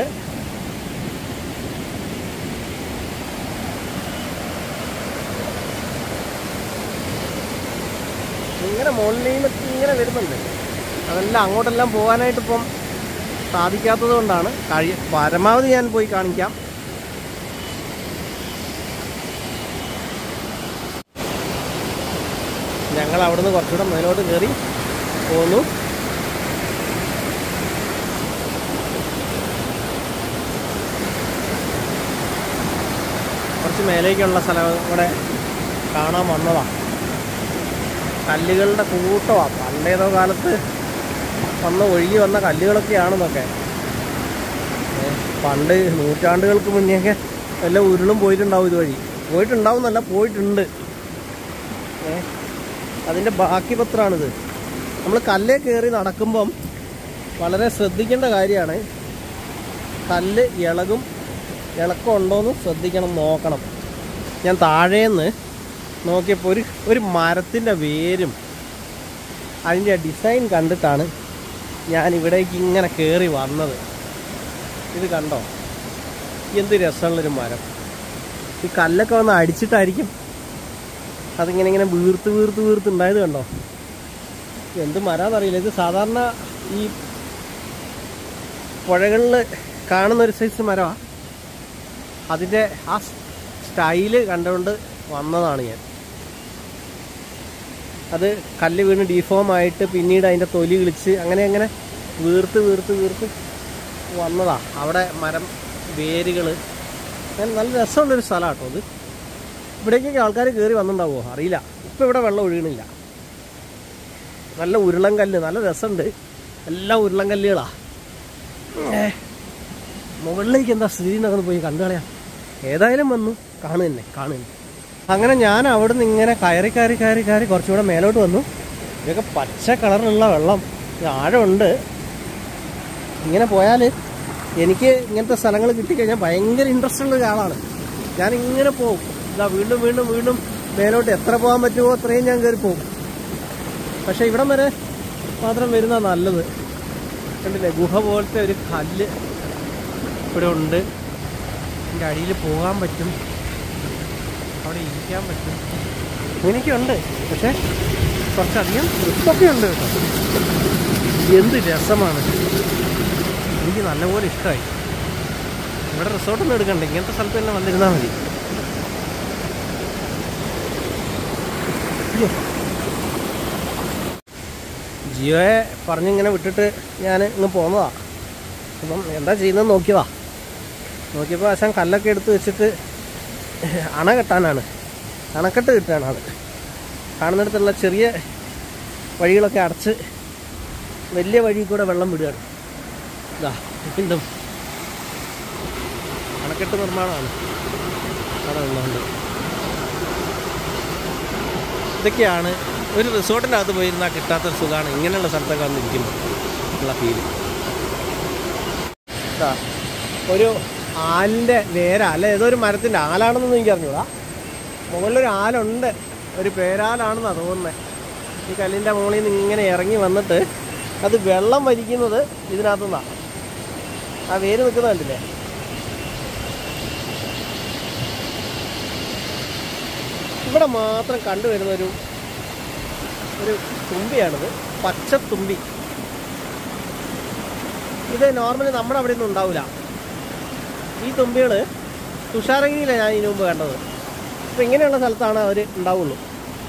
ഇങ്ങനെ മുകളിൽ നിന്നൊക്കെ ഇങ്ങനെ വരുന്നുണ്ട് അതെല്ലാം അങ്ങോട്ടെല്ലാം പോകാനായിട്ട് ഇപ്പം സാധിക്കാത്തത് കൊണ്ടാണ് കഴി പരമാവധി ഞാൻ പോയി കാണിക്കാം ഞങ്ങൾ അവിടുന്ന് കുറച്ചുകൂടെ മേലോട്ട് കയറി പോന്നു കുറച്ച് മേലേക്കുള്ള സ്ഥലം കൂടെ കാണാൻ വന്നതാ കല്ലുകളുടെ കൂട്ടമാണ് പണ്ടേതോ കാലത്ത് വന്ന് ഒഴുകി വന്ന കല്ലുകളൊക്കെയാണെന്നൊക്കെ ഏ, പണ്ട് നൂറ്റാണ്ടുകൾക്ക് മുന്നെയൊക്കെ വല്ല ഉരുളും പോയിട്ടുണ്ടാവും ഇതുവഴി പോയിട്ടുണ്ടാവും എന്നല്ല പോയിട്ടുണ്ട് ഏ, അതിൻ്റെ ബാക്കി പത്രമാണിത് നമ്മൾ കല്ലേ കയറി നടക്കുമ്പം വളരെ ശ്രദ്ധിക്കേണ്ട കാര്യമാണ് കല്ല് ഇളകും ഇളക്കം ഉണ്ടോയെന്ന് ശ്രദ്ധിക്കണം നോക്കണം ഞാൻ താഴേന്ന് നോക്കിയപ്പോൾ ഒരു ഒരു മരത്തിൻ്റെ വേരും അതിൻ്റെ ഡിസൈൻ കണ്ടിട്ടാണ് ഞാൻ ഇവിടേക്ക് ഇങ്ങനെ കയറി വന്നത് ഇത് കണ്ടോ എന്ത് രസമുള്ളൊരു മരം ഈ കല്ലൊക്കെ വന്ന് അടിച്ചിട്ടായിരിക്കും അതിങ്ങനെ ഇങ്ങനെ വീർത്ത് വീർത്ത് വീർത്ത് ഉണ്ടായത് കണ്ടോ എന്ത് മരാന്നറിയില്ല ഇത് സാധാരണ ഈ പുഴകളിൽ കാണുന്ന ഒരു സൈസ് മരമാണ് അതിൻ്റെ ആ സ്റ്റൈല് കണ്ടുകൊണ്ട് വന്നതാണ് ഞാൻ അത് കല്ല് വീണ് ഡീഫോം ആയിട്ട് പിന്നീട് അതിൻ്റെ തൊലി കിളിച്ച് അങ്ങനെ അങ്ങനെ വീർത്ത് വീർത്ത് വീർത്ത് വന്നതാ അവിടെ മരം വേരുകൾ അങ്ങനെ നല്ല രസമുള്ളൊരു സ്ഥലമാണ് കേട്ടോ അത് ഇവിടേക്കൊക്കെ ആൾക്കാർ കയറി വന്നിട്ടുണ്ടാവുമോ അറിയില്ല ഇപ്പം ഇവിടെ വെള്ളം ഒഴുകണില്ല നല്ല ഉരുളൻ കല്ല് നല്ല രസമുണ്ട് എല്ലാം ഉരുളൻ കല്ലുകളാ ഏ, മുകളിലേക്ക് എന്താ സ്ഥിതി എന്നൊക്കെ ഒന്ന് പോയി കണ്ടു കളയാം ഏതായാലും വന്നു കാണു തന്നെ കാണു തന്നെ അങ്ങനെ ഞാൻ അവിടെ നിന്ന് ഇങ്ങനെ കയറി കയറി കയറി കയറി കുറച്ചുകൂടെ മേലോട്ട് വന്നു ഇതൊക്കെ പച്ച കളറിലുള്ള വെള്ളം ഇത് ആഴമുണ്ട് ഇങ്ങനെ പോയാൽ എനിക്ക് ഇങ്ങനത്തെ സ്ഥലങ്ങൾ കിട്ടിക്കഴിഞ്ഞാൽ ഭയങ്കര ഇൻട്രസ്റ്റ് ഉള്ള ഒരാളാണ് ഞാൻ ഇങ്ങനെ പോകും ഇതാ വീണ്ടും വീണ്ടും വീണ്ടും മേലോട്ട് എത്ര പോകാൻ പറ്റുമോ അത്രയും ഞാൻ കയറി പോകും പക്ഷെ ഇവിടം വരെ മാത്രം വരുന്ന നല്ലത് കണ്ടില്ലേ ഗുഹ പോലത്തെ ഒരു കല്ല് ഇവിടെ ഉണ്ട് ഇതിൻ്റെ അടിയിൽ പോകാൻ പറ്റും അവിടെ ഇരിക്കാൻ പറ്റും ഇങ്ങനെയൊക്കെയുണ്ട് പക്ഷേ കുറച്ചധികം റിസ്ക്കൊക്കെ ഉണ്ട് കേട്ടോ എന്ത് രസമാണ് എനിക്ക് നല്ലപോലെ ഇഷ്ടമായി ഇവിടെ റിസോർട്ടൊന്നും എടുക്കണ്ട ഇങ്ങനത്തെ സ്ഥലത്ത് തന്നെ വന്നിരുന്നാൽ മതി അയ്യോ. ജിയോയെ പറഞ്ഞിങ്ങനെ വിട്ടിട്ട് ഞാൻ ഇങ്ങ് പോന്നതാ അപ്പം എന്താ ചെയ്യുന്നത് നോക്കിയതാ നോക്കിയപ്പോൾ ആശാൻ കല്ലൊക്കെ എടുത്ത് വെച്ചിട്ട് അണ കെട്ടാനാണ് അണക്കെട്ട് കിട്ടുകയാണ് അത് കാണുന്നിടത്തുള്ള ചെറിയ വഴികളൊക്കെ അടച്ച് വലിയ വഴി കൂടെ വെള്ളം വിടുകയാണ് ഇതാ വീണ്ടും അണക്കെട്ട് നിർമ്മാണമാണ് അവിടെ ഉള്ളതുകൊണ്ട് ഇതൊക്കെയാണ് ഒരു റിസോർട്ടിൻ്റെ അകത്ത് പോയിരുന്നാൽ കിട്ടാത്തൊരു സുഖമാണ് ഇങ്ങനെയുള്ള സ്ഥലത്തൊക്കെ വന്നിരിക്കുമ്പോൾ ഉള്ള ഫീൽ ഇതാ ഒരു ആലിൻ്റെ വേര അല്ല ഏതോ ഒരു മരത്തിൻ്റെ ആലാണെന്നൊന്നും എനിക്ക് അറിഞ്ഞൂടാ മുകളിലൊരു ആലുണ്ട് ഒരു പേരാലാണെന്നാണ് തോന്നുന്നത് ഈ കല്ലിൻ്റെ മുകളിൽ നിന്ന് ഇങ്ങനെ ഇറങ്ങി വന്നിട്ട് അത് വെള്ളം വലിക്കുന്നത് ഇതിനകത്തുനിന്നാണ് ആ വേര് നിൽക്കുന്ന കണ്ടില്ലേ ഇവിടെ മാത്രം കണ്ടുവരുന്ന ഒരു ഒരു തുമ്പിയാണിത് പച്ചത്തുമ്പി ഇത് നോർമലി നമ്മുടെ അവിടെ ഒന്നും ഉണ്ടാവില്ല ഈ തുമ്പികൾ തുഷാരഗിരിയിലാണ് ഞാൻ ഇതിനു മുമ്പ് കണ്ടത് അപ്പം ഇങ്ങനെയുള്ള സ്ഥലത്താണ് അവർ ഉണ്ടാവുള്ളൂ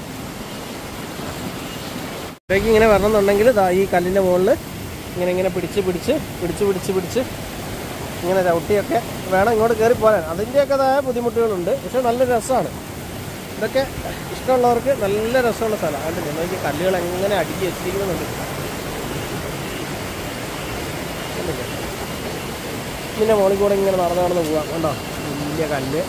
ഇവിടേക്ക് ഇങ്ങനെ വരണമെന്നുണ്ടെങ്കിൽ ദാ ഈ കല്ലിൻ്റെ മുകളിൽ ഇങ്ങനെ ഇങ്ങനെ പിടിച്ച് പിടിച്ച് പിടിച്ച് പിടിച്ച് പിടിച്ച് ഇങ്ങനെ ചവിട്ടിയൊക്കെ വേണം ഇങ്ങോട്ട് കയറി പോരാൻ അതിൻ്റെയൊക്കെതായ ബുദ്ധിമുട്ടുകളുണ്ട് പക്ഷെ നല്ല രസമാണ് ഇതൊക്കെ ഇഷ്ടമുള്ളവർക്ക് നല്ല രസമുള്ള സ്ഥലമാണ് കണ്ടില്ലേ നോക്കി കല്ലുകൾ എങ്ങനെ അടുക്കി വെച്ചിരിക്കുന്നുണ്ട് കണ്ടില്ലേ ഇതിൻ്റെ മുകളിൽ കൂടെ ഇങ്ങനെ നടന്ന് നടന്ന് പോവാം കണ്ടോ വലിയ കല്ല്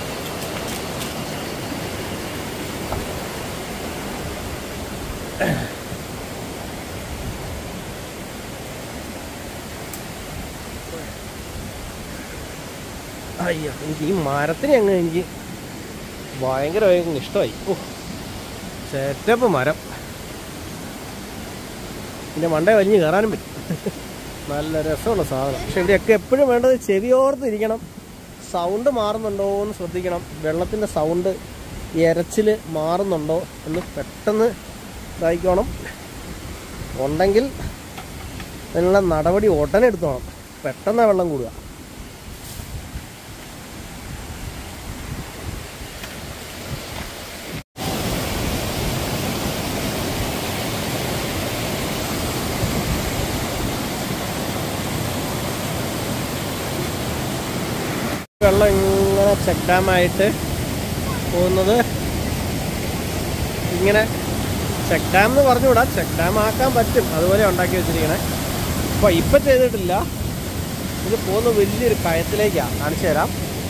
അയ്യോ എനിക്ക് ഈ മരത്തിന് അങ്ങ് എനിക്ക് ഭയങ്കരമായി അങ്ങ് ഇഷ്ടമായി ഓ സെറ്റപ്പ് മരം ഇതിൻ്റെ മണ്ടേ വലിഞ്ഞ് കയറാനും പറ്റും നല്ല രസമുള്ള സാധനം പക്ഷെ ഇവിടെയൊക്കെ എപ്പോഴും വേണ്ടത് ചെവിയോർത്തിരിക്കണം സൗണ്ട് മാറുന്നുണ്ടോ എന്ന് ശ്രദ്ധിക്കണം വെള്ളത്തിൻ്റെ സൗണ്ട് എരച്ചിൽ മാറുന്നുണ്ടോ എന്ന് പെട്ടെന്ന് ഇതായിക്കോണം ഉണ്ടെങ്കിൽ അതിനുള്ള നടപടി ഉടനെ എടുത്തോണം പെട്ടെന്ന് വെള്ളം കൂടുക ചെക്ക് ഡാമായിട്ട് പോകുന്നത് ഇങ്ങനെ ചെക്ക് ഡാം എന്ന് പറഞ്ഞുകൂടാ ചെക്ക് ഡാം ആക്കാൻ പറ്റും അതുപോലെ ഉണ്ടാക്കി വെച്ചിരിക്കണേ അപ്പോൾ ഇപ്പം ചെയ്തിട്ടില്ല ഇത് പോകുന്ന വലിയൊരു കയത്തിലേക്കാണ് കാണിച്ചു തരാം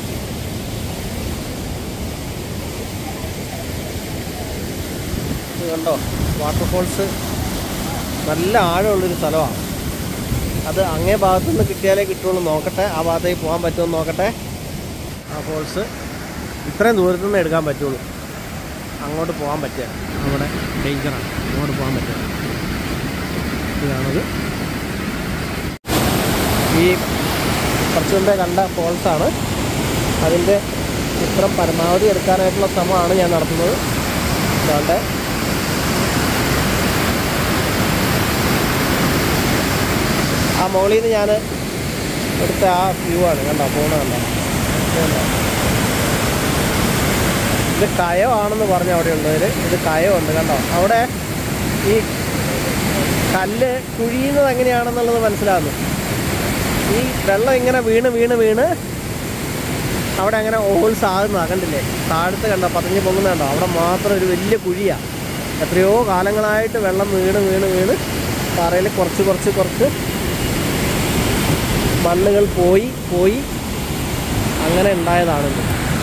ഇത് കണ്ടോ വാട്ടർഫോൾസ് നല്ല ആഴമുള്ളൊരു സ്ഥലമാണ് അത് അങ്ങേ ഭാഗത്തു നിന്ന് കിട്ടിയാലേ കിട്ടുള്ളൂ നോക്കട്ടെ ആ ഭാഗത്തേക്ക് പോകാൻ പറ്റുമോ എന്ന് നോക്കട്ടെ ആ ഫോൾസ് ഇത്രയും ദൂരത്തു നിന്ന് എടുക്കാൻ പറ്റുള്ളൂ അങ്ങോട്ട് പോകാൻ പറ്റുക നമ്മുടെ ഡേഞ്ചറാണ് അങ്ങോട്ട് പോകാൻ പറ്റുക ഇതാണത് ഈ കുറച്ച് മുമ്പേ കണ്ട ഫോൾസാണ് അതിൻ്റെ ചിത്രം പരമാവധി എടുക്കാനായിട്ടുള്ള ശ്രമമാണ് ഞാൻ നടത്തുന്നത് അതുകൊണ്ട് ആ മുകളിൽ നിന്ന് ഞാൻ എടുത്ത ആ വ്യൂ ആണ് കണ്ടോ പോണ കണ്ടോ ഇത് കണ്ടോ? ഇത് കയമാണെന്ന് പറഞ്ഞു അവിടെ ഉള്ളവർ ഇത് കയമുണ്ട് കണ്ടോ അവിടെ ഈ കല്ല് കുഴിയുന്നത് എങ്ങനെയാണെന്നുള്ളത് മനസ്സിലാകുന്നു ഈ വെള്ളം ഇങ്ങനെ വീണ് വീണ് വീണ് അവിടെ അങ്ങനെ ഹോൾസ് ആകുന്നതാ കണ്ടില്ലേ താഴത്ത് കണ്ടോ പതഞ്ഞ് പൊങ്ങുന്ന കണ്ടോ അവിടെ മാത്രം ഒരു വലിയ കുഴിയാണ് എത്രയോ കാലങ്ങളായിട്ട് വെള്ളം വീണ് വീണ് വീണ് പാറയിൽ കുറച്ച് കുറച്ച് കുറച്ച് മണ്ണുകൾ പോയി പോയി അങ്ങനെ ഉണ്ടായതാണിത്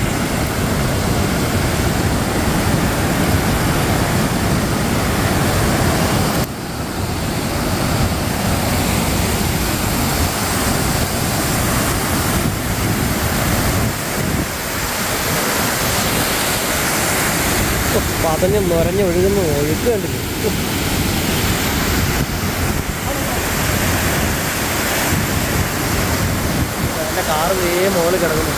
പതഞ്ഞ് നുരഞ്ഞ് ഒഴുകുന്ന ഒഴുക്ക് കണ്ടില്ലേ ഉഫ്. എൻ്റെ കാറ് വേ മുകളിൽ കിടക്കുന്നു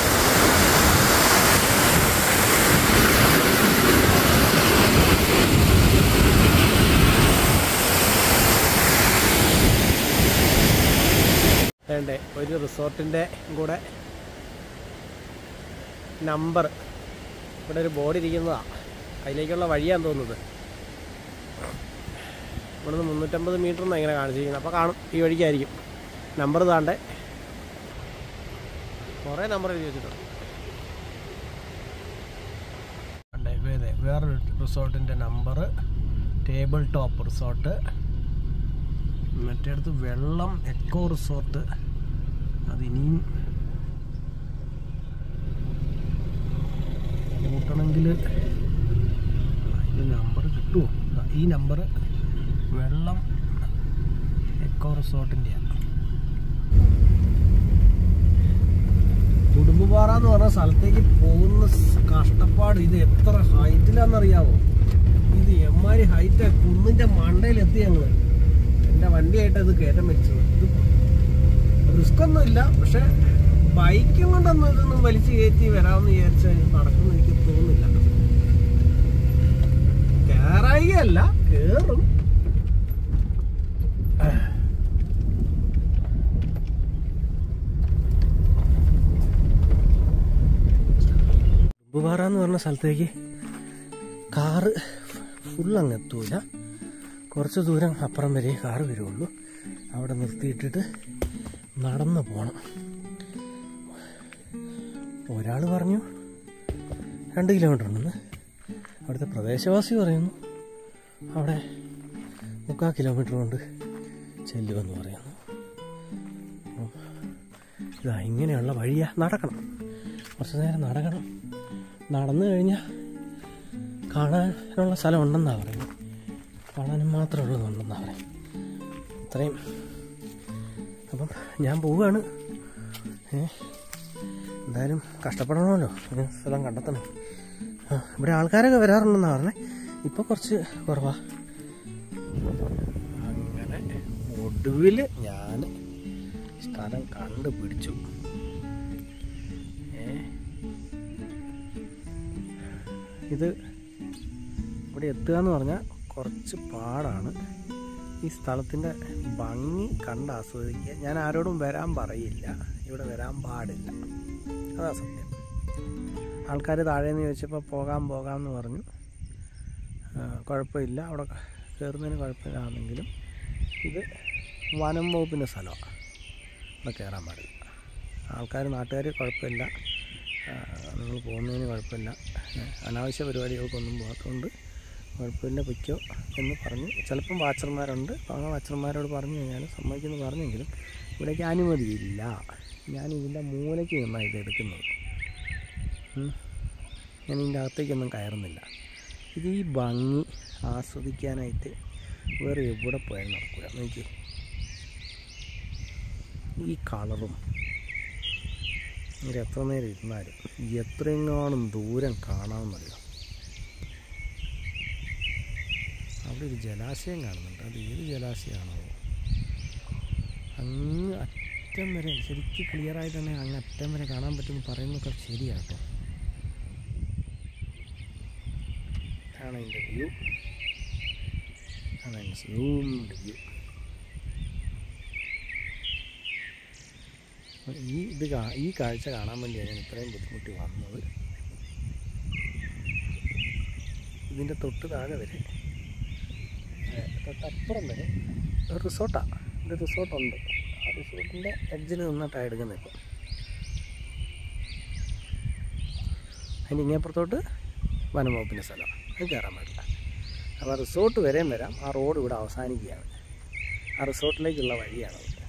വേണ്ടേ ഒരു റിസോർട്ടിൻ്റെ കൂടെ നമ്പർ ഇവിടെ ഒരു ബോർഡ് ഇരിക്കുന്നതാണ് അതിലേക്കുള്ള വഴിയാന്ന് തോന്നുന്നത് ഇവിടുന്ന് മുന്നൂറ്റമ്പത് മീറ്റർ എന്നാണ് ഇങ്ങനെ കാണിച്ചിരിക്കുന്നത് അപ്പോൾ കാണും ഈ വഴിക്കായിരിക്കും നമ്പർ താണ്ടേ കുറേ നമ്പർ എഴുതി വെച്ചിട്ടുണ്ട് അല്ലേ വേറെ വേറൊരു റിസോർട്ടിൻ്റെ നമ്പർ ടേബിൾ ടോപ്പ് റിസോർട്ട് മറ്റേടത്ത് വെള്ളം എക്കോ റിസോർട്ട് അതിനിയും കൂട്ടണമെങ്കിൽ ഇതിൻ്റെ നമ്പർ കിട്ടുമോ ദാ ഈ നമ്പർ വെള്ളം എക്കോ റിസോർട്ടിൻ്റെയാണ് കുടുംബപാറ എന്ന് പറഞ്ഞ സ്ഥലത്തേക്ക് പോകുന്ന സ് കഷ്ടപ്പാട് ഇത് എത്ര ഹൈറ്റിലാണെന്നറിയാവോ ഇത് എമ്മാരി ഹൈറ്റ് കുന്നിന്റെ മണ്ടയിലെത്തി ഞങ്ങള് എന്റെ വണ്ടിയായിട്ട് ഇത് കയറ്റം വെച്ചത് ഇത് റിസ്ക് ഒന്നും ഇല്ല പക്ഷെ ബൈക്കും കൊണ്ടൊന്നും ഇതൊന്നും വലിച്ചു കയറ്റി വരാമെന്ന് വിചാരിച്ചാൽ നടക്കുമെന്ന് എനിക്ക് തോന്നുന്നില്ല കേറായികയല്ല കേറും ഉപ്പുപാറ എന്ന് പറഞ്ഞ സ്ഥലത്തേക്ക് കാറ് ഫുൾ അങ്ങ് എത്തൂല കുറച്ച് ദൂരം അപ്പുറം വരെ കാറ് വരുള്ളൂ അവിടെ നിർത്തിയിട്ടിട്ട് നടന്നു പോകണം ഒരാൾ പറഞ്ഞു രണ്ട് കിലോമീറ്റർ ഉണ്ടെന്ന് അവിടുത്തെ പ്രദേശവാസി പറയുന്നു അവിടെ മുക്കാൽ കിലോമീറ്റർ കൊണ്ട് ചെല്ലുമെന്ന് പറയുന്നു അപ്പം ഇതാ ഇങ്ങനെയുള്ള വഴിയാ നടക്കണം കുറച്ച് നേരം നടക്കണം നടന്നു കഴിഞ്ഞാൽ കാണാനുള്ള സ്ഥലം ഉണ്ടെന്നാണ് പറയുന്നത് കാണാനും മാത്രമുള്ളതുണ്ടെന്നാണ് പറയുന്നത് അത്രയും അപ്പം ഞാൻ പോവുകയാണ് ഏ എന്തായാലും കഷ്ടപ്പെടണമല്ലോ ഇങ്ങനെ സ്ഥലം കണ്ടെത്തണേ ആ ഇവിടെ ആൾക്കാരൊക്കെ വരാറുണ്ടെന്നാണ് പറഞ്ഞേ ഇപ്പോൾ കുറച്ച് കുറവാ അങ്ങനെ ഒടുവിൽ ഞാൻ സ്ഥലം കണ്ടുപിടിച്ചു ഏ ഇത് ഇവിടെ എത്തുക എന്ന് പറഞ്ഞാൽ കുറച്ച് പാടാണ് ഈ സ്ഥലത്തിൻ്റെ ഭംഗി കണ്ട് ആസ്വദിക്കുക ഞാൻ ആരോടും വരാൻ പറയില്ല ഇവിടെ വരാൻ പാടില്ല അതാ സത്യം ആൾക്കാർ താഴെ നിന്ന് ചോദിച്ചപ്പോൾ പോകാം പോകാം എന്ന് പറഞ്ഞു ആ, കുഴപ്പമില്ല അവിടെ കയറുന്നതിന് കുഴപ്പമില്ലാണെങ്കിലും ഇത് വനം വകുപ്പിൻ്റെ സ്ഥലമാണ് ഇവിടെ കയറാൻ പാടില്ല ആൾക്കാർ നാട്ടുകാർ കുഴപ്പമില്ല നിങ്ങൾ പോകുന്നതിന് കുഴപ്പമില്ല ഏ, അനാവശ്യ പരിപാടികൾക്കൊന്നും പോകാത്തതുകൊണ്ട് കുഴപ്പമില്ല പൊയ്ക്കോ എന്ന് പറഞ്ഞു ചിലപ്പം വാച്ചർമാരുണ്ട് അപ്പോൾ ആ വാച്ചർമാരോട് പറഞ്ഞു കഴിഞ്ഞാൽ സമ്മതിക്കുന്നു പറഞ്ഞെങ്കിലും ഇവിടേക്ക് അനുമതിയില്ല ഞാൻ ഇതിൻ്റെ മൂലയ്ക്ക് നിന്നാണ് ഇത് എടുക്കുന്നത് ഉം. ഞാൻ ഇതിൻ്റെ അകത്തേക്കൊന്നും കയറുന്നില്ല ഇത് ഈ ഭംഗി ആസ്വദിക്കാനായിട്ട് വേറെ എവിടെ പോയാലും നടക്കില്ല നോക്കി ഈ കളറും ഇത് എത്ര നേരം ഇരുന്നാലും എത്രയെങ്ങാനും ദൂരം കാണാമെന്നറിയാം അവിടെ ഒരു ജലാശയം കാണുന്നുണ്ട് അത് ഏത് ജലാശയമാണോ അങ്ങ് അറ്റം വരെ ശരിക്കും ക്ലിയറായിട്ട് തന്നെ അങ്ങ് അറ്റം വരെ കാണാൻ പറ്റുമെന്ന് പറയുന്നതൊക്കെ ശരിയാട്ടോ ഇതാണ് അതിൻ്റെ വ്യൂ അതാണ് സൂമിൻ്റെ വ്യൂ ഈ ഇത് കാ ഈ കാഴ്ച കാണാൻ വേണ്ടിയാണ് ഞാൻ ഇത്രയും ബുദ്ധിമുട്ടി വന്നത് ഇതിൻ്റെ തൊട്ട് താഴെ വരെ ഏ, തൊട്ടപ്പുറം വരെ ഒരു റിസോർട്ടാണ് ഒരു റിസോർട്ടുണ്ട് ആ റിസോർട്ടിൻ്റെ എഡ്ജിൽ നിന്നിട്ടാണ് എടുക്കുന്നത് ഇപ്പം അതിൻ്റെ ഇങ്ങേപ്പുറത്തോട്ട് വനംവകുപ്പിൻ്റെ സ്ഥലമാണ് അത് കയറാൻ പാടില്ല അപ്പോൾ റിസോർട്ട് വരെയും വരാം ആ റോഡ് ഇവിടെ അവസാനിക്കുകയാണ് ആ റിസോർട്ടിലേക്കുള്ള വഴിയാണത്